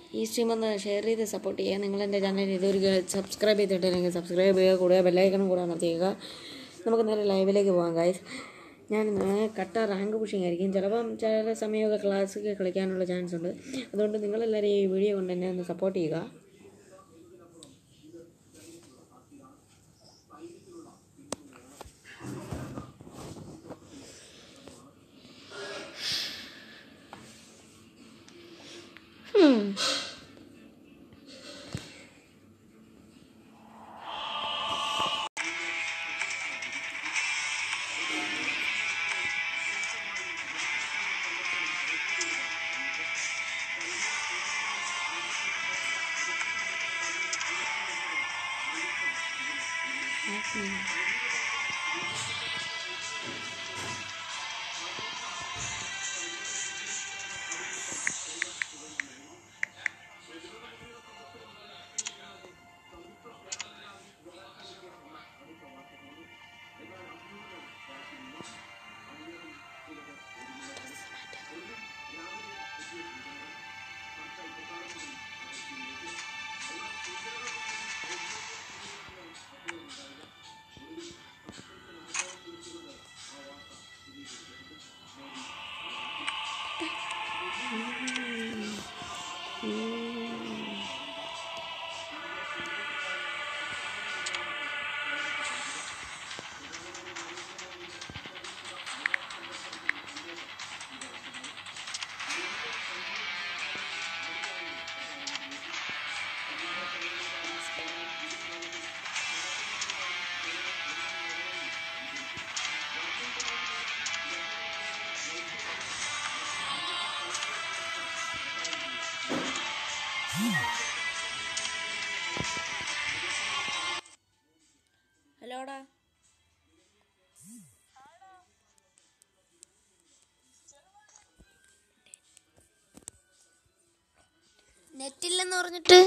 ഈ സ്ട്രീം ഒന്ന് ഷെയർ ചെയ്ത് സപ്പോർട്ട് ചെയ്യുക നിങ്ങൾ എൻ്റെ ചാനൽ ഇതൊരു സബ്സ്ക്രൈബ് ചെയ്തിട്ടില്ലെങ്കിൽ സബ്സ്ക്രൈബ് ചെയ്യുക കൂടെ ബെല്ലൈക്കണും കൂടെ അമർത്തിയുക നമുക്ക് നേരെ ലൈവിലേക്ക് പോകാം ഗായ്സ് ഞാൻ ഇന്ന് കട്ട റാങ്ക് പുഷിങ് ആയിരിക്കും ചിലപ്പം ചില സമയമൊക്കെ ക്ലാസ്സിൽ കളിക്കാനുള്ള ചാൻസ് ഉണ്ട് അതുകൊണ്ട് നിങ്ങളെല്ലാവരും ഈ വീഡിയോ കൊണ്ട് എന്നെ ഒന്ന് സപ്പോർട്ട് ചെയ്യുക ഹലോടാ നെറ്റില്ലെന്ന് പറഞ്ഞിട്ട്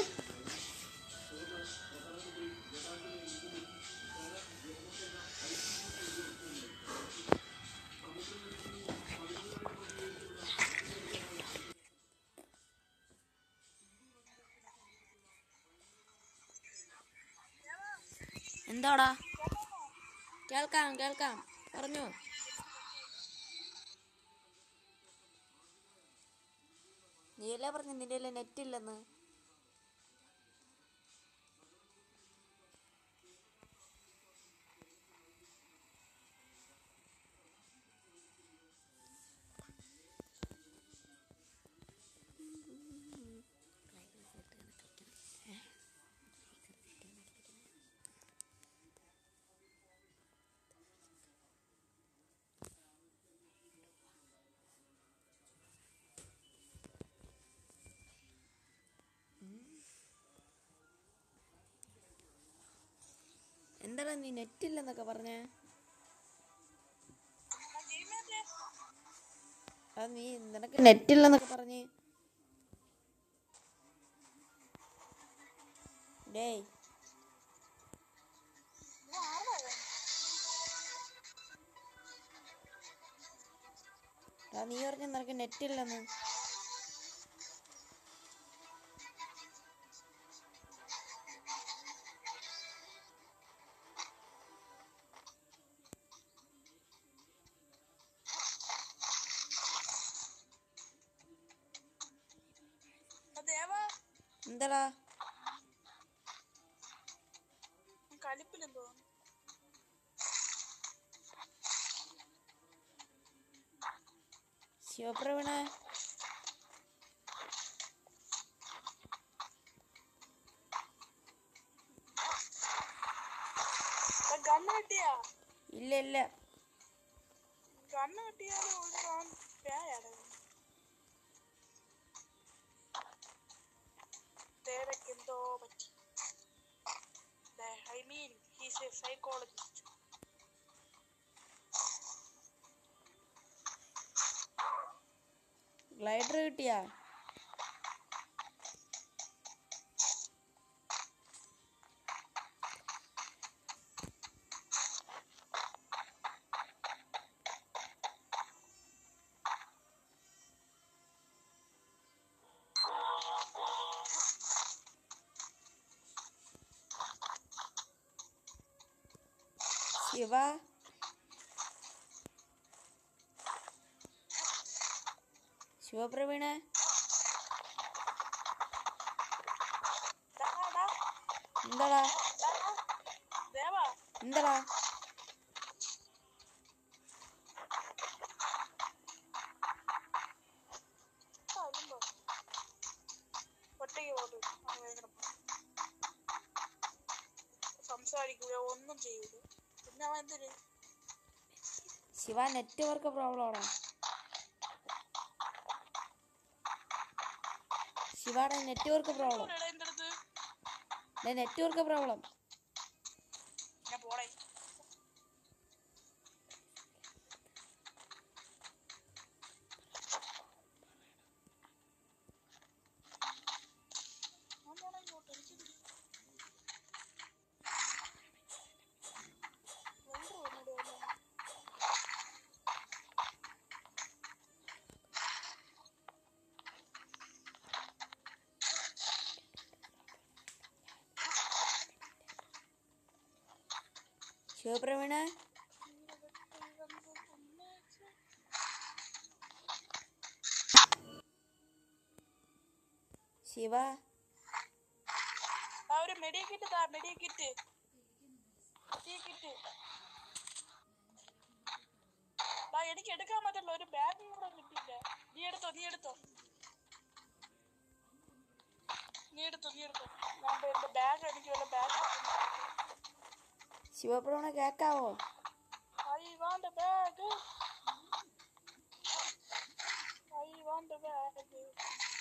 എന്താടാ കേൾക്കാം കേൾക്കാം പറഞ്ഞോ നീയല്ലേ പറഞ്ഞു നിന്റെ നെറ്റ് ഇല്ലെന്ന് എന്താടാ നീ നെറ്റ് ഇല്ലെന്നൊക്കെ പറഞ്ഞേ അത് നീ നിനക്ക് നെറ്റ് ഇല്ലെന്നൊക്കെ പറഞ്ഞ് ഡേയ് എടാ, നീ പറഞ്ഞു നിനക്ക് നെറ്റ് ഇല്ലെന്ന് എന്താടാ കളിപ്പിലെന്തോ ശിവപ്രവീണ ഗണ്ണ് കിട്ടിയാ ഇല്ല ഇല്ല ഗണ്ണ് കിട്ടിയാലും ഒരു ഓൻ പേയാണ് തേരക്ക് എന്തോ പറ്റി I mean he's a psychologist glider കിട്ടിയാ ശിവ ശിവപ്രവീണ ഡാ, ഡാ, എന്താടാ ഡാ, ഡാ. ദേവാ എന്താടാ ആ, ഇതുണ്ടോ? ഒറ്റയ്ക്ക് പോട്ട് അവൻ ഭയങ്കര സംസാരിക്കുക ഒന്നും ചെയ്യൂല പിന്നെ അവൻ എന്തിന് ശിവ നെറ്റ്വർക്ക് പ്രോബ്ലം ആണോ ശിവാടെ നെറ്റ്വർക്ക് പ്രോബ്ലം എടാ എന്റെ അടുത്ത് നെറ്റ്വർക്ക് പ്രോബ്ലം ഞാൻ പോടേ ഞാൻ പോണേ ഇങ്ങോട്ട് എനിക്ക് ഇത് വെള്ളം വന്നിട്ട് വന്നു. ശിവപ്രവീണ ശിവ ആ ഒരു മെഡിയ കിറ്റ് താ മെഡിയ കിറ്റ് മെഡിയ കിറ്റ് ആ എനിക്ക് എടുക്കാൻ പറ്റില്ല ഒരു ബാഗ് കൂടെ കിട്ടിയില്ല നീ എടുത്തോ നീ എടുത്തോ നീ എടുത്തോ നീ എടുത്തോ ഞാൻ പോയി എന്റെ ബാഗ് എനിക്ക് വല്ല ബാഗ് ശിവപ്രവീണ കേക്കാവോ I want bag I want bag